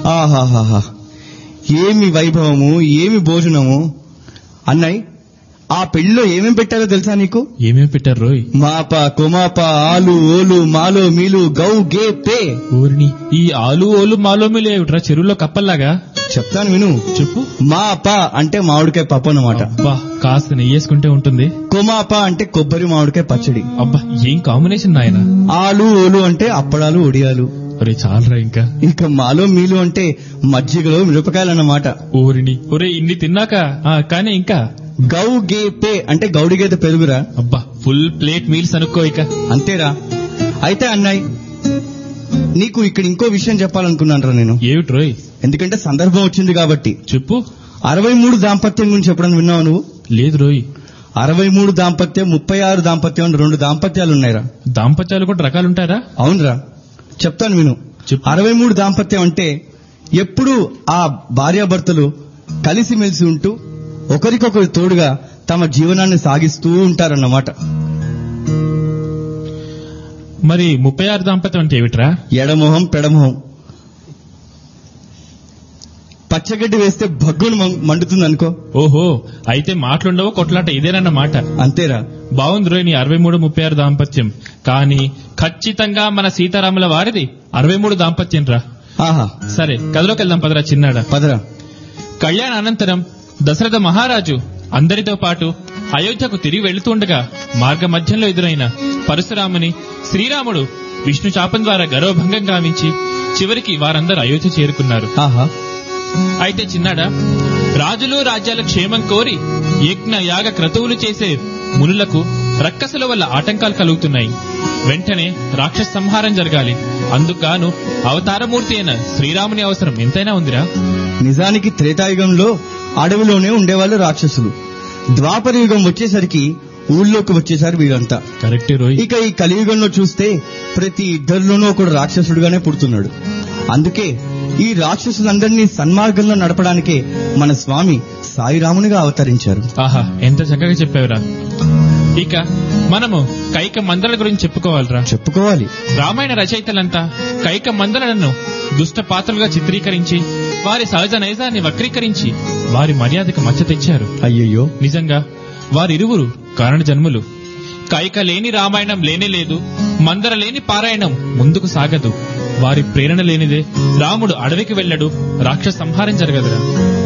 ఆహాహాహా ఏమి వైభవము ఏమి భోజనము అన్నయ్ ఆ పెళ్లిలో ఏమేం పెట్టారో తెలుసా నీకు ఏమేమి పెట్టారు రోయ్ మాప కొమాప ఆలు ఓలు మాలో మీలు గౌ గే పే ఊరిని ఈ ఆలు ఓలు మాలోమిలు ఏమిట్రా చెరువులో కప్పల్లాగా చెప్తాను విను చెప్పు మాప అంటే మామిడికాయ పప్పు అన్నమాట అబ్బా కాస్త నెయ్యేసుకుంటే ఉంటుంది కొమాప అంటే కొబ్బరి మామిడికాయ పచ్చడి అబ్బా ఏం కాంబినేషన్ నాయన ఆలు ఓలు అంటే అప్పడాలు ఒడియాలు ఒరే చాలరా ఇంకా ఇంకా మాలో మీలు అంటే మజ్జిగలో మిరపకాయలు అన్నమాట ఊరిని ఒరే ఇన్ని తిన్నాక ఆ కానీ ఇంకా గౌ గే పే అంటే గౌడి గేదె పెరుగురా అబ్బా ఫుల్ ప్లేట్ మీల్స్ అనుకో ఇక అంతేరా అయితే అన్నాయ్ నీకు ఇక్కడ ఇంకో విషయం చెప్పాలనుకున్నాను రా నేను ఏమిటి రోయ్ ఎందుకంటే సందర్భం వచ్చింది కాబట్టి చెప్పు అరవై మూడు దాంపత్యం గురించి చెప్పడం విన్నావు నువ్వు లేదు రోయ్ అరవై మూడు దాంపత్యం ముప్పై ఆరు దాంపత్యం అని రెండు దాంపత్యాలు ఉన్నాయిరా దాంపత్యాలు కూడా రకాలుంటారా అవునరా చెప్తాను విను చెప్పు. అరవై మూడు దాంపత్యం అంటే ఎప్పుడు ఆ భార్యాభర్తలు కలిసిమెలిసి ఉంటూ ఒకరికొకరు తోడుగా తమ జీవనాన్ని సాగిస్తూ ఉంటారన్నమాట మరి ముప్పై ఆరు దాంపత్యం అంటే ఏమిట్రా ఎడమొహం పెడమొహం పచ్చగడ్డి వేస్తే భగ్గును మం- మండుతుంది అనుకో ఓహో అయితే మాటలుండవు కొట్లాట ఇదేనన్న మాట అంతేరా బాగుంది రోయ్ నీ అరవై మూడు ముప్పై ఆరు దాంపత్యం కానీ ఖచ్చితంగా మన సీతారాముల వారిది అరవై మూడు దాంపత్యం రా ఆహా సరే కథలోకి వెళ్దాం పదరా చిన్నాడా పదరా కళ్యాణ అనంతరం దశరథ మహారాజు అందరితో పాటు అయోధ్యకు తిరిగి వెళుతుండగా మార్గ మధ్యంలో ఎదురైన పరశురాముని శ్రీరాముడు విష్ణు శాపం ద్వారా గర్వభంగం గావించి చివరికి వారందరూ అయోధ్య చేరుకున్నారు ఆహా అయితే చిన్నాడా రాజులు రాజ్యాల క్షేమం కోరి యజ్ఞ యాగ క్రతువులు చేసే మునులకు రక్కసుల వల్ల ఆటంకాలు కలుగుతున్నాయి వెంటనే రాక్షస సంహారం జరగాలి అందుకుగాను అవతారమూర్తి అయిన శ్రీరాముని అవసరం ఎంతైనా ఉందిరా నిజానికి త్రేతాయుగంలో అడవిలోనే ఉండేవాళ్ళు రాక్షసులు ద్వాపర యుగం వచ్చేసరికి ఊళ్ళోకి వచ్చేసారు వీళ్ళంతా కరెక్టే రోయ్ ఇక ఈ కలియుగంలో చూస్తే ప్రతి ఇద్దరిలోనూ ఒకడు రాక్షసుడుగానే పుడుతున్నాడు అందుకే ఈ రాక్షసులందరినీ సన్మార్గంలో నడపడానికే మన స్వామి సాయిరామునిగా అవతరించారు ఆహా ఎంత చక్కగా చెప్పావురా ఇక మనము కైక మందల గురించి చెప్పుకోవాలిరా చెప్పుకోవాలి రామాయణ రచయితలంతా కైక మందలను దుష్ట పాత్రలుగా చిత్రీకరించి వారి సహజ నైజాన్ని వక్రీకరించి వారి మర్యాదకు మచ్చ తెచ్చారు అయ్యయ్యో నిజంగా వారిరువురు కారణ జన్ములు కైక లేని రామాయణం లేనే లేదు మందర లేని పారాయణం ముందుకు సాగదు వారి ప్రేరణ లేనిదే రాముడు అడవికి వెళ్ళడు రాక్షస సంహారం జరగదురా